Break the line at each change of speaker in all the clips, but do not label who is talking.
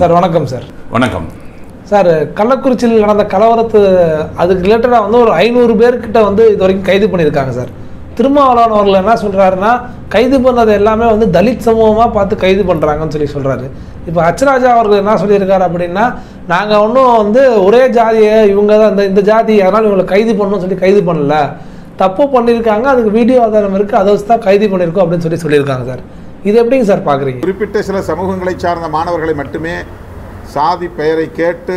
sir வணக்கம் sir
வணக்கம்
sir கள்ளக்குறிச்சியில் நடந்த கலவரத்து அதுக்கு ரிலேட்டடாக வந்து ஒரு ஐநூறு பேர்கிட்ட வந்து இது வரைக்கும் கைது பண்ணியிருக்காங்க சார் திருமாவளவன் அவர்கள் என்ன சொல்கிறாருன்னா கைது பண்ணது எல்லாமே வந்து தலித் சமூகமாக பார்த்து கைது பண்ணுறாங்கன்னு சொல்லி சொல்கிறாரு இப்போ அச்சராஜா அவர்கள் என்ன சொல்லியிருக்காரு அப்படின்னா நாங்கள் ஒன்றும் வந்து ஒரே ஜாதியை இவங்க தான் இந்த இந்த ஜாதி அதனால் இவங்களை கைது பண்ணணும்னு சொல்லி கைது பண்ணல தப்பு பண்ணியிருக்காங்க அதுக்கு வீடியோ ஆதாரம் இருக்குது அதை வச்சு தான் கைது பண்ணியிருக்கோம் அப்படின்னு சொல்லி சொல்லியிருக்காங்க சார் இது எப்படிங்க சார் பார்க்குறீங்க
குறிப்பிட்ட சில சமூகங்களை சார்ந்த மாணவர்களை மட்டுமே சாதி பெயரை கேட்டு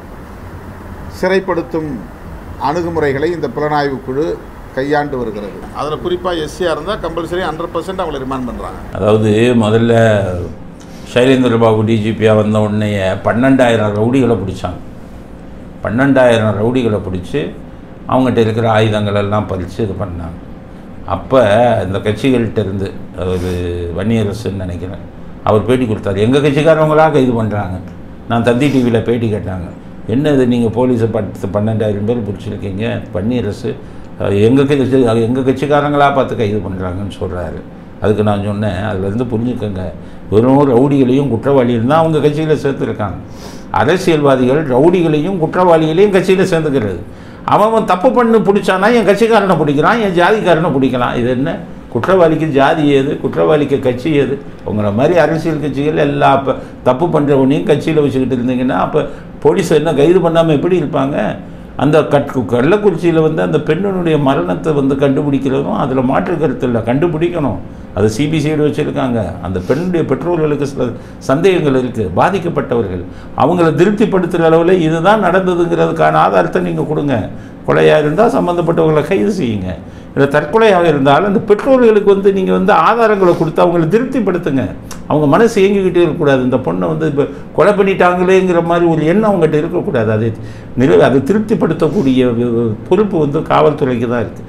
சிறைப்படுத்தும் அணுகுமுறைகளை இந்த புலனாய்வு குழு கையாண்டு வருகிறது அதில் குறிப்பாக எஸ்சியாக இருந்தால் கம்பல்சரி ஹண்ட்ரட் பர்சன்ட் அவங்களை ரிமாண்ட் பண்ணுறாங்க
அதாவது முதல்ல சைலேந்திர பாபு டிஜிபியாக வந்த உடனே பன்னெண்டாயிரம் ரவுடிகளை பிடிச்சாங்க பன்னெண்டாயிரம் ரவுடிகளை பிடிச்சி அவங்ககிட்ட இருக்கிற ஆயுதங்கள் எல்லாம் பறித்து இது பண்ணாங்க அப்போ இந்த கட்சிகள்கிட்ட இருந்து ஒரு வன்னியரசுன்னு நினைக்கிறேன் அவர் பேட்டி கொடுத்தாரு எங்கள் கட்சிக்காரவங்களாக கைது பண்ணுறாங்க நான் தந்தி டிவியில் பேட்டி கேட்டாங்க என்ன இது நீங்கள் போலீஸை பத்து பன்னெண்டாயிரம் பேர் பிடிச்சிருக்கீங்க வன்னியரசு எங்கள் கட்சி எங்கள் கட்சிக்காரங்களாக பார்த்து கைது பண்ணுறாங்கன்னு சொல்கிறாரு அதுக்கு நான் சொன்னேன் அதுலேருந்து புரிஞ்சுக்கோங்க வெறும் ரவுடிகளையும் குற்றவாளியும் தான் அவங்க கட்சியில் சேர்த்துருக்காங்க அரசியல்வாதிகள் ரவுடிகளையும் குற்றவாளிகளையும் கட்சியில் சேர்ந்துக்கிறது அவன் அவன் தப்பு பண்ணு பிடிச்சானா என் கட்சிக்காரனை பிடிக்கிறான் என் ஜாதிக்காரனை பிடிக்கலாம் இது என்ன குற்றவாளிக்கு ஜாதி ஏது குற்றவாளிக்கு கட்சி ஏது உங்களை மாதிரி அரசியல் கட்சிகள் எல்லா இப்போ தப்பு பண்ணுறவனையும் கட்சியில் வச்சுக்கிட்டு இருந்தீங்கன்னா அப்போ போலீஸ் என்ன கைது பண்ணாமல் எப்படி இருப்பாங்க அந்த கட் கள்ளக்குறிச்சியில் வந்து அந்த பெண்ணினுடைய மரணத்தை வந்து கண்டுபிடிக்கிறதும் அதில் மாற்று கருத்து இல்லை கண்டுபிடிக்கணும் அது சிபிசிஐடி வச்சுருக்காங்க அந்த பெண்ணுடைய பெற்றோர்களுக்கு சில சந்தேகங்கள் இருக்குது பாதிக்கப்பட்டவர்கள் அவங்கள திருப்திப்படுத்துகிற அளவில் இதுதான் நடந்ததுங்கிறதுக்கான ஆதாரத்தை நீங்கள் கொடுங்க கொலையாக இருந்தால் சம்மந்தப்பட்டவங்களை கைது செய்யுங்க இல்லை தற்கொலையாக இருந்தாலும் அந்த பெற்றோர்களுக்கு வந்து நீங்கள் வந்து ஆதாரங்களை கொடுத்து அவங்களை திருப்திப்படுத்துங்க அவங்க மனசு இயங்கிக்கிட்டே இருக்கக்கூடாது இந்த பொண்ணை வந்து இப்போ கொலை பண்ணிட்டாங்களேங்கிற மாதிரி ஒரு எண்ணம் அவங்ககிட்ட இருக்கக்கூடாது அதை நிறை அதை திருப்திப்படுத்தக்கூடிய பொறுப்பு வந்து காவல்துறைக்கு தான் இருக்குது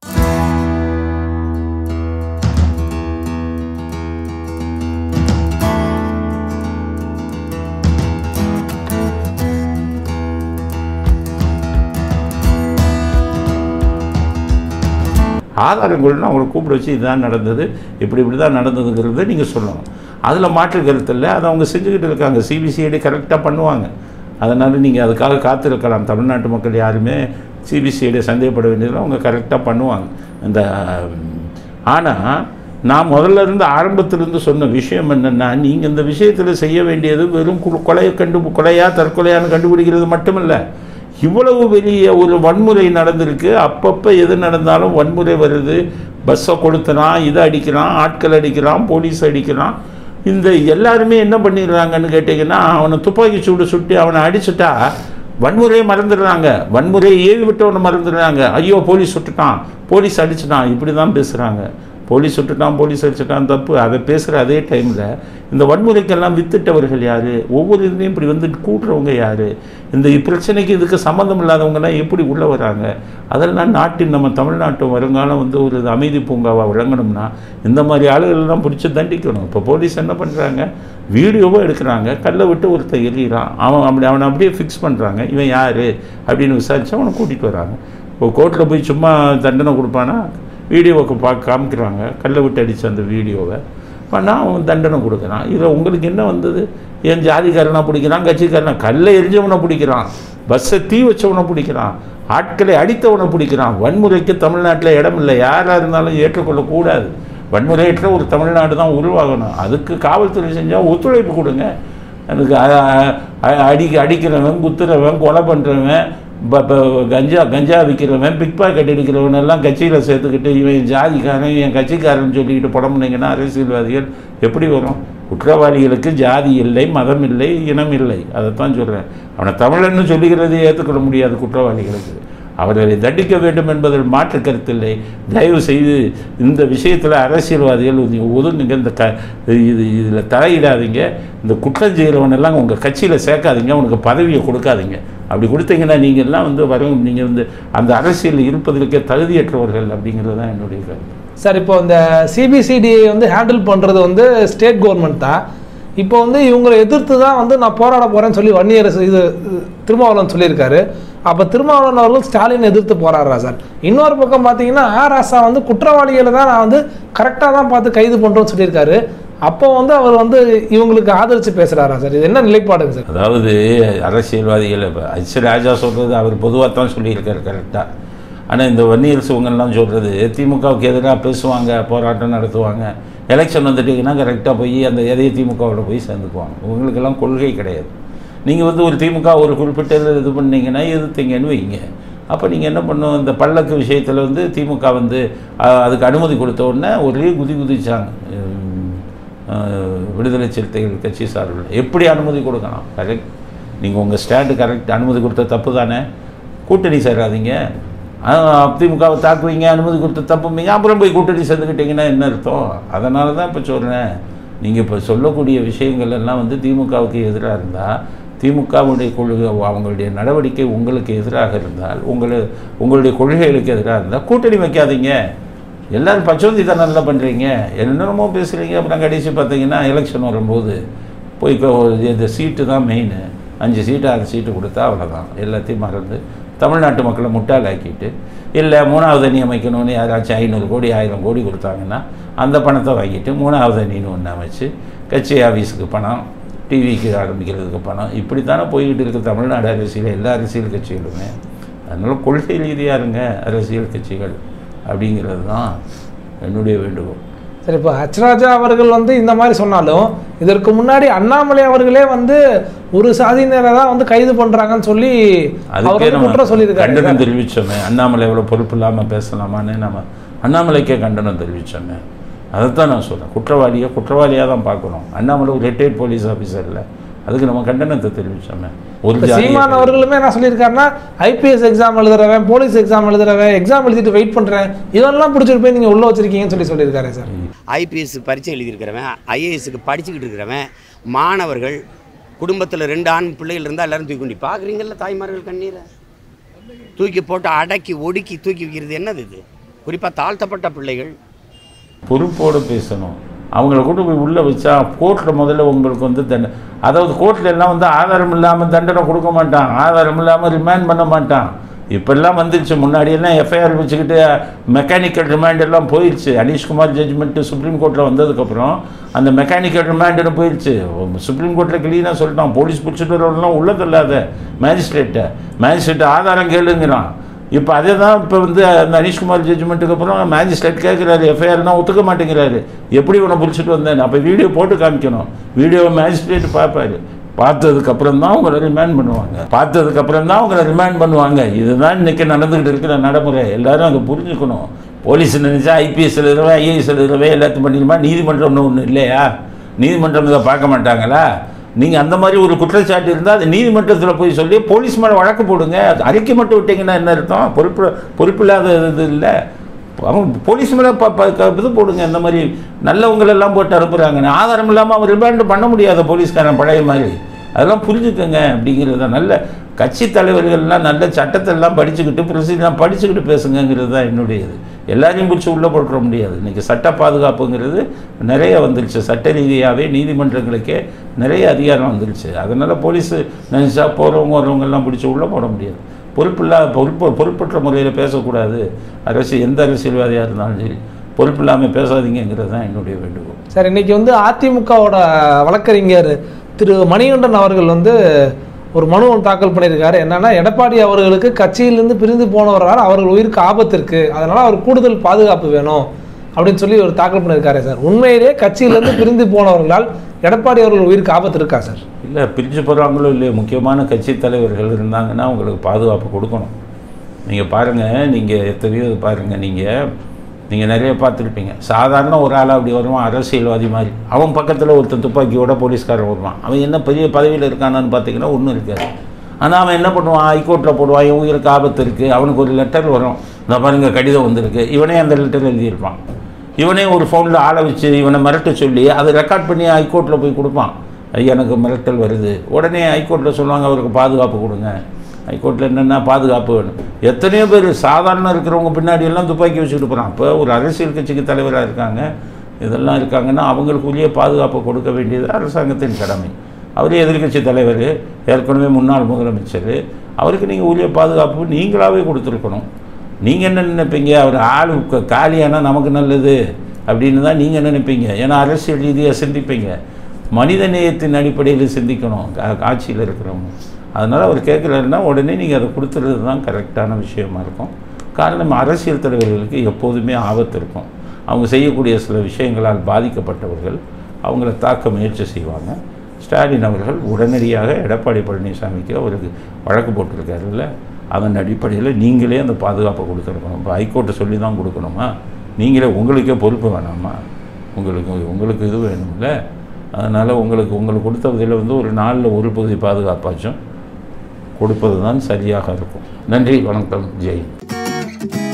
ஆதாரங்கள்னு அவங்களை கூப்பிட வச்சு இதுதான் நடந்தது இப்படி இப்படி தான் நடந்ததுங்கிறத நீங்கள் சொல்லணும் அதில் மாற்று கருத்து இல்லை அதை அவங்க செஞ்சுக்கிட்டு இருக்காங்க சிபிசிஐடி கரெக்டாக பண்ணுவாங்க அதனால் நீங்கள் அதுக்காக காத்திருக்கலாம் தமிழ்நாட்டு மக்கள் யாருமே சிபிசிஐடி சந்தேகப்பட வேண்டியதில் அவங்க கரெக்டாக பண்ணுவாங்க இந்த ஆனால் நான் முதல்ல இருந்து ஆரம்பத்திலிருந்து சொன்ன விஷயம் என்னென்னா நீங்கள் இந்த விஷயத்தில் செய்ய வேண்டியது வெறும் கு- கொலையை கண்டு கொலையா தற்கொலையான்னு கண்டுபிடிக்கிறது மட்டுமில்லை இவ்வளவு பெரிய ஒரு வன்முறை நடந்திருக்கு அப்பப்போ எது நடந்தாலும் வன்முறை வருது பஸ்ஸை கொளுத்துறான் இதை அடிக்கிறான் ஆட்கள் அடிக்கிறான் போலீஸ் அடிக்கிறான் இந்த எல்லாருமே என்ன பண்ணிடுறாங்கன்னு கேட்டிங்கன்னா அவனை துப்பாக்கி சூடு சுட்டி அவனை அடிச்சுட்டா வன்முறையை மறந்துடுறாங்க வன்முறையை ஏவி விட்டவனை மறந்துடுறாங்க ஐயோ போலீஸ் சுட்டுட்டான் போலீஸ் அடிச்சுட்டான் இப்படி தான் பேசுகிறாங்க போலீஸ் சுட்டுட்டான் போலீஸ் அடிச்சுட்டான் தப்பு அதை பேசுகிற அதே டைமில் இந்த வன்முறைக்கெல்லாம் வித்துட்டவர்கள் யார் ஒவ்வொரு இதுலேயும் இப்படி வந்து கூட்டுறவங்க யார் இந்த பிரச்சனைக்கு இதுக்கு சம்மந்தம் இல்லாதவங்கலாம் எப்படி உள்ளே வராங்க அதெல்லாம் நாட்டின் நம்ம தமிழ்நாட்டு வருங்காலம் வந்து ஒரு அமைதி பூங்காவாக விளங்கணும்னா இந்த மாதிரி ஆளுகளெல்லாம் பிடிச்சி தண்டிக்கணும் இப்போ போலீஸ் என்ன பண்ணுறாங்க வீடியோவை எடுக்கிறாங்க கல்லை விட்டு ஒருத்தன் எறிகிறான் அவன் அப்படி அவனை அப்படியே ஃபிக்ஸ் பண்ணுறாங்க இவன் யார் அப்படின்னு விசாரித்து அவனை கூட்டிகிட்டு வராங்க இப்போ கோர்ட்டில் போய் சும்மா தண்டனை கொடுப்பானா வீடியோவை பா காமிக்கிறாங்க கல்லை விட்டு அடித்த அந்த வீடியோவை பண்ணால் அவன் தண்டனை கொடுக்குறான் இதில் உங்களுக்கு என்ன வந்தது என் ஜாதிக்காரனை பிடிக்கிறான் கட்சிக்காரனை கல்லை எரிஞ்சவனை பிடிக்கிறான் பஸ்ஸை தீ வச்சவனை பிடிக்கிறான் ஆட்களை அடித்தவனை பிடிக்கிறான் வன்முறைக்கு தமிழ்நாட்டில் இடம் இல்லை யாராக இருந்தாலும் ஏற்றுக்கொள்ளக்கூடாது வன்முறையற்ற ஒரு தமிழ்நாடு தான் உருவாகணும் அதுக்கு காவல்துறை செஞ்சால் ஒத்துழைப்பு கொடுங்க எனக்கு அ- அ- அ- அடி அடிக்கிறவன் குத்துறவன் கொலை பண்ணுறவன் ப- ப- கஞ்சா கஞ்சா விற்கிறவன் பிக் பாக்கெட் அடிக்கிறவன் எல்லாம் கட்சியில் சேர்த்துக்கிட்டு இவன் என் ஜாதிக்காரன் என் கட்சிக்காரன் சொல்லிக்கிட்டு புடம்புனீங்கன்னா அரசியல்வாதிகள் எப்படி வரும் குற்றவாளிகளுக்கு ஜாதி இல்லை மதம் இல்லை இனம் இல்லை அதைத்தான் சொல்கிறேன் அவனை தமிழன்னு சொல்லிக்கிறதை ஏற்றுக்கொள்ள முடியாது குற்றவாளிகளுக்கு அவர்களை தண்டிக்க வேண்டும் என்பதில் மாற்று கருத்தில்லை தயவு செய்து இந்த விஷயத்தில் அரசியல்வாதிகள் நீங்கள் ஒதுங்குங்க இந்த க இது இதில் தலையிடாதீங்க இந்த குற்றம் செய்கிறவனெல்லாம் உங்கள் கட்சியில் சேர்க்காதீங்க உனக்கு பதவியை கொடுக்காதீங்க அப்படி கொடுத்தீங்கன்னா நீங்கள் எல்லாம் வந்து வரும் நீங்கள் வந்து அந்த அரசியலில் இருப்பதற்கே தகுதியற்றவர்கள் அப்படிங்கிறது தான் என்னுடைய கருத்து
சார் இப்போ இந்த சிபிசிடி வந்து ஹேண்டில் பண்ணுறது வந்து ஸ்டேட் கவர்மெண்ட் தான் இப்போ வந்து இவங்களை எதிர்த்து தான் வந்து நான் போராட போகிறேன்னு சொல்லி வன்னியரசு இது இது திருமாவளவன் சொல்லியிருக்காரு அப்போ திருமாவளவன் அவர்கள் ஸ்டாலின் எதிர்த்து போராடுறா சார் இன்னொரு பக்கம் பார்த்தீங்கன்னா ஆர் ஆசா வந்து குற்றவாளிகளை தான் நான் வந்து கரெக்டாக தான் பார்த்து கைது பண்ணுறோன்னு சொல்லியிருக்காரு அப்போ வந்து அவர் வந்து இவங்களுக்கு ஆதரிச்சு பேசுறாரா சார் இது என்ன நிலைப்பாடுங்க சார்
அதாவது அரசியல்வாதிகள் இப்போ ஹெச் ராஜா சொல்கிறது அவர் பொதுவாக தான் சொல்லியிருக்காரு கரெக்டாக ஆனால் இந்த வன்னியர் சிவங்கள்லாம் சொல்கிறது திமுகவுக்கு எதிராக பேசுவாங்க போராட்டம் நடத்துவாங்க எலெக்ஷன் வந்துட்டீங்கன்னா கரெக்டாக போய் அந்த எதைய திமுகவோட போய் சேர்ந்துக்குவாங்க உங்களுக்கெல்லாம் கொள்கை கிடையாது நீங்கள் வந்து ஒரு திமுக ஒரு குறிப்பிட்ட இது இது பண்ணீங்கன்னா எதிர்த்தீங்கன்னு வைங்க அப்போ நீங்கள் என்ன பண்ணும் இந்த பல்லக்கு விஷயத்தில் வந்து திமுக வந்து அஹ், அதுக்கு அனுமதி கொடுத்த உடனே ஒரே குதி குதிச்சாங்க உம், அஹ், விடுதலை சிறுத்தைகள் கட்சி சார்பில் எப்படி அனுமதி கொடுக்கலாம் கரெக்ட் நீங்கள் உங்கள் ஸ்டாண்டு கரெக்ட் அனுமதி கொடுத்த தப்பு தானே கூட்டணி சேராதீங்க அஹ், திமுகவை தாக்குவீங்க அனுமதி கொடுத்த தப்புவீங்க அப்புறம் போய் கூட்டணி சேர்ந்துக்கிட்டீங்கன்னா என்ன அர்த்தம் அதனால தான் இப்போ சொல்கிறேன் நீங்கள் இப்போ சொல்லக்கூடிய விஷயங்கள் எல்லாம் வந்து திமுகவுக்கு எதிராக இருந்தால் திமுகவுடைய கொள்கை அவங்களுடைய நடவடிக்கை உங்களுக்கு எதிராக இருந்தால் உங்களை உங்களுடைய கொள்கைகளுக்கு எதிராக இருந்தால் கூட்டணி வைக்காதீங்க எல்லாரும் பச்சோந்தி தான் நல்லா பண்ணுறீங்க என்னென்னமோ பேசுகிறீங்க அப்புறம் கடைசி பார்த்தீங்கன்னா எலெக்ஷன் வரும்போது போய் இப்போ இந்த சீட்டு தான் மெயின் அஞ்சு சீட்டு ஆறு சீட்டு கொடுத்தா அவ்வளோதான் எல்லாத்தையும் மறந்து தமிழ்நாட்டு மக்களை முட்டாளாக்கிட்டு இல்லை மூணாவது அணி அமைக்கணும்னு யாராச்சும் ஐநூறு கோடி ஆயிரம் கோடி கொடுத்தாங்கன்னா அந்த பணத்தை வாங்கிட்டு மூணாவது அணின்னு ஒன்று அமைச்சு கட்சி ஆஃபீஸுக்கு பணம் டிவிக்கு ஆரம்பிக்கிறதுக்கு பணம் இப்படி தானே போய்கிட்டு இருக்குது தமிழ்நாடு அரசியல் எல்லா அரசியல் கட்சிகளுமே அதனால கொள்கை ரீதியாக இருங்க அரசியல் கட்சிகள் அப்படிங்கிறது தான் என்னுடைய வேண்டுகோள்
சரி இப்போ ஹச்ராஜா அவர்கள் வந்து இந்த மாதிரி சொன்னாலும் இதற்கு முன்னாடி அண்ணாமலை அவர்களே வந்து ஒரு சாதியினரை தான் வந்து கைது பண்றாங்கன்னு சொல்லி அவர்
அதுக்கே
வந்து
நம்ம
குற்றம் சொல்லியிருக்காரு
கண்டனம் தெரிவித்தோமே அண்ணாமலை எவ்வளோ பொறுப்பு இல்லாமல் பேசலாமான்னு நம்ம அண்ணாமலைக்கே கண்டனம் தெரிவித்தோமே அதைத்தான் நான் சொல்கிறேன் குற்றவாளியை குற்றவாளியாக தான் பார்க்கணும் அண்ணாமலை ஒரு ரிட்டையர்ட் போலீஸ் ஆஃபீஸர் இல்லை அதுக்கு நம்ம கண்டனத்தை தெரிவித்தோமே ஒரு
இப்போ
ஜாதியை
சீமான் அவர்களுமே என்ன சொல்லியிருக்காருன்னா ஐபிஎஸ் எக்ஸாம் எழுதுறவன் போலீஸ் எக்ஸாம் எழுதுறவன் எக்ஸாம் எழுதிட்டு வெயிட் பண்றேன் இதெல்லாம் பிடிச்சிட்டு போய் நீங்க உள்ள வச்சிருக்கீங்கன்னு சொல்லி சொல்லியிருக்காரு சார்
ஐபிஎஸ் பரீட்சை எழுதியிருக்கிறவன் ஐஏஎஸ்க்கு படிச்சுக்கிட்டு இருக்கிறவன் மாணவர்கள் குடும்பத்தில் ரெண்டு ஆண் பிள்ளைகள் இருந்தால் எல்லாரும் தூக்கி கொண்டு பார்க்குறீங்கல்ல தாய்மார்கள் கண்ணீரை தூக்கி போட்டு அடக்கி ஒடுக்கி தூக்கி வைக்கிறது என்னது இது குறிப்பாக தாழ்த்தப்பட்ட பிள்ளைகள்
பொறுப்போடு பேசணும் அவங்கள கூட்டு போய் உள்ளே வச்சா கோர்ட்டில் முதல்ல உங்களுக்கு வந்து தண்டனை அதாவது கோர்ட்டில் எல்லாம் வந்து ஆதாரம் இல்லாமல் தண்டனை கொடுக்க மாட்டான் ஆதாரம் இல்லாமல் ரிமாண்ட் பண்ண மாட்டான் இப்பெல்லாம் வந்துருச்சு முன்னாடி எல்லாம் எஃப்ஐஆர் வச்சுக்கிட்டு மெக்கானிக்கல் ரிமாண்ட் எல்லாம் போயிடுச்சு அனீஷ்குமார் ஜட்ஜ்மெண்ட்டு சுப்ரீம் கோர்ட்டில் வந்ததுக்கப்புறம் அந்த மெக்கானிக்கல் ரிமாண்டுன்னு போயிடுச்சு சுப்ரீம் கோர்ட்டில் கிளீனாக சொல்லிட்டான் போலீஸ் பிடிச்சிட்டு வரலாம் உள்ள தள்ளாத மேஜிஸ்ட்ரேட்டை மேஜிஸ்ட்ரேட் ஆதாரம் கேளுங்கிறான் இப்போ அதே தான் இப்போ வந்து அந்த அனீஷ்குமார் ஜட்ஜ்மெண்ட்டுக்கு அப்புறம் மேஜிஸ்ட்ரேட் கேட்குறாரு எஃப்ஐஆர்னா ஒத்துக்க மாட்டேங்கிறாரு எப்படி உன்னை பிடிச்சிட்டு வந்தேன் அப்போ வீடியோ போட்டு காமிக்கணும் வீடியோவை மேஜிஸ்ட்ரேட் பார்ப்பாரு பார்த்ததுக்கப்புறம் தான் உங்களை ரிமாண்ட் பண்ணுவாங்க பார்த்ததுக்கப்புறம் தான் உங்களை ரிமாண்ட் பண்ணுவாங்க இதுதான் இன்னைக்கு நடந்துக்கிட்டு இருக்கிற நடைமுறை எல்லாரும் அதை புரிஞ்சுக்கணும் போலீஸ் நினைச்சா ஐபிஎஸ் எழுதுறவன் ஐஏஎஸ் எழுதுறவன் எல்லாத்தையும் பண்ணிடுமா நீதிமன்றம்னு ஒன்று இல்லையா நீதிமன்றம் இதை பார்க்க மாட்டாங்களா நீங்கள் அந்த மாதிரி ஒரு குற்றச்சாட்டு இருந்தால் அது நீதிமன்றத்தில் போய் சொல்லி போலீஸ் மேலே வழக்கு போடுங்க அது அறிக்கை மட்டும் விட்டீங்கன்னா என்ன அர்த்தம் பொறுப்பு பொறுப்பில்லாத இது இல்லை அவங்க போலீஸ் மேலே ப ப- க- இது போடுங்க இந்த மாதிரி நல்லவங்களெல்லாம் போட்டு அனுப்புகிறாங்க ஆதாரம் இல்லாமல் அவன் ரிமாண்ட் பண்ண முடியாத போலீஸ்காரன் பழைய மாதிரி அதெல்லாம் புரிஞ்சுக்கங்க அப்படிங்கிறத நல்ல கட்சி தலைவர்கள்லாம் நல்ல சட்டத்தெல்லாம் படிச்சுக்கிட்டு பிரசிடெலாம் படிச்சுக்கிட்டு பேசுங்கங்கிறது தான் என்னுடைய இது எல்லாரையும் பிடிச்சி உள்ளே போட்டுற முடியாது இன்றைக்கி சட்ட பாதுகாப்புங்கிறது நிறைய வந்துருச்சு சட்ட ரீதியாகவே நீதிமன்றங்களுக்கே நிறைய அதிகாரம் வந்துருச்சு அதனால் போலீஸு நினச்சா போகிறவங்க வரவங்கெல்லாம் பிடிச்சி உள்ளே போட முடியாது பொறுப்பில்லா பொறுப்பு பொறுப்பற்ற முறையில் பேசக்கூடாது அரசு எந்த அரசியல்வாதியாக இருந்தாலும் சரி பொறுப்பில்லாமல் பேசாதீங்கிறது தான் என்னுடைய வேண்டுகோள்
சார் இன்னைக்கு வந்து அதிமுகவோட வழக்கறிஞர் திரு மணிகண்டன் அவர்கள் வந்து ஒரு மனு ஒன்று தாக்கல் பண்ணியிருக்காரு என்னன்னா எடப்பாடி அவர்களுக்கு கட்சியிலிருந்து பிரிந்து போனவரால் அவர்கள் உயிருக்கு ஆபத்து இருக்கு அதனால அவர் கூடுதல் பாதுகாப்பு வேணும் அப்படின்னு சொல்லி ஒரு தாக்கல் பண்ணியிருக்காரு சார் உண்மையிலேயே கட்சியிலிருந்து பிரிந்து போனவர்களால் எடப்பாடி அவர்கள் உயிருக்கு ஆபத்து இருக்கா சார்
இல்லை பிரிஞ்சு போகிறாங்களோ இல்லையோ முக்கியமான கட்சி தலைவர்கள் இருந்தாங்கன்னா அவங்களுக்கு பாதுகாப்பு கொடுக்கணும் நீங்கள் பாருங்கள் நீங்கள் எத்தனையோ இது பாருங்கள் நீங்கள் நீங்கள் நிறைய பார்த்துருப்பீங்க சாதாரண ஒரு ஆளாக அப்படி வருவான் அரசியல்வாதி மாதிரி அவன் பக்கத்தில் ஒருத்தன் துப்பாக்கியோட போலீஸ்காரன் வருவான் அவன் என்ன பெரிய பதவியில் இருக்கானான்னு பார்த்தீங்கன்னா ஒன்றும் இருக்காது ஆனால் அவன் என்ன பண்ணுவான் ஹைகோர்ட்டில் போடுவான் இவன் உயிருக்கு ஆபத்து இருக்குது அவனுக்கு ஒரு லெட்டர் வரும் இந்த பாருங்க கடிதம் வந்திருக்கு இவனே அந்த லெட்டர் எழுதியிருப்பான் இவனே ஒரு ஃபோனில் ஆளை வச்சு இவனை மிரட்ட சொல்லி அதை ரெக்கார்ட் பண்ணி ஹைகோர்ட்டில் போய் கொடுப்பான் ஐயா எனக்கு மிரட்டல் வருது உடனே ஹைகோர்ட்டில் சொல்லுவாங்க அவருக்கு பாதுகாப்பு கொடுங்க ஹைகோர்ட்டில் என்னென்ன பாதுகாப்பு வேணும் எத்தனையோ பேர் சாதாரண இருக்கிறவங்க பின்னாடி எல்லாம் துப்பாக்கி வச்சுக்கிட்டு போகிறான் இப்போ ஒரு அரசியல் கட்சிக்கு தலைவராக இருக்காங்க இதெல்லாம் இருக்காங்கன்னா அவங்களுக்கு உரிய பாதுகாப்பு கொடுக்க வேண்டியது அரசாங்கத்தின் கடமை அவரே எதிர்க்கட்சி தலைவர் ஏற்கனவே முன்னாள் முதலமைச்சர் அவருக்கு நீங்கள் உரிய பாதுகாப்பு நீங்களாகவே கொடுத்துருக்கணும் நீங்கள் என்ன நினைப்பீங்க அவர் ஆள் க- காலியானா நமக்கு நல்லது அப்படின்னு தான் நீங்கள் நினைப்பீங்க ஏன்னா அரசியல் ரீதியாக சிந்திப்பீங்க மனித நேயத்தின் அடிப்படையில் சிந்திக்கணும் கா- ஆட்சியில் இருக்கிறவங்க அதனால் அவர் கேட்குறாருன்னா உடனே நீங்கள் அதை கொடுத்துறது தான் கரெக்டான விஷயமா இருக்கும் காரணம் அரசியல் தலைவர்களுக்கு எப்போதுமே ஆபத்து இருக்கும் அவங்க செய்யக்கூடிய சில விஷயங்களால் பாதிக்கப்பட்டவர்கள் அவங்கள தாக்க முயற்சி செய்வாங்க ஸ்டாலின் அவர்கள் உடனடியாக எடப்பாடி பழனிசாமிக்கு அவருக்கு வழக்கு போட்டிருக்காருல்ல அதன் அடிப்படையில் நீங்களே அந்த பாதுகாப்பை கொடுத்துருக்கணும் இப்போ ஹைகோர்ட்டை சொல்லி தான் கொடுக்கணுமா நீங்களே உங்களுக்கே பொறுப்பு வேணாமா உங்களுக்கு உங்களுக்கு இது வேணும்ல அதனால் உங்களுக்கு உங்களுக்கு கொடுத்ததில் வந்து ஒரு நாளில் ஒரு பகுதி பாதுகாப்பாச்சும் கொடுப்பது தான் சரியாக இருக்கும் நன்றி வணக்கம் ஜெய்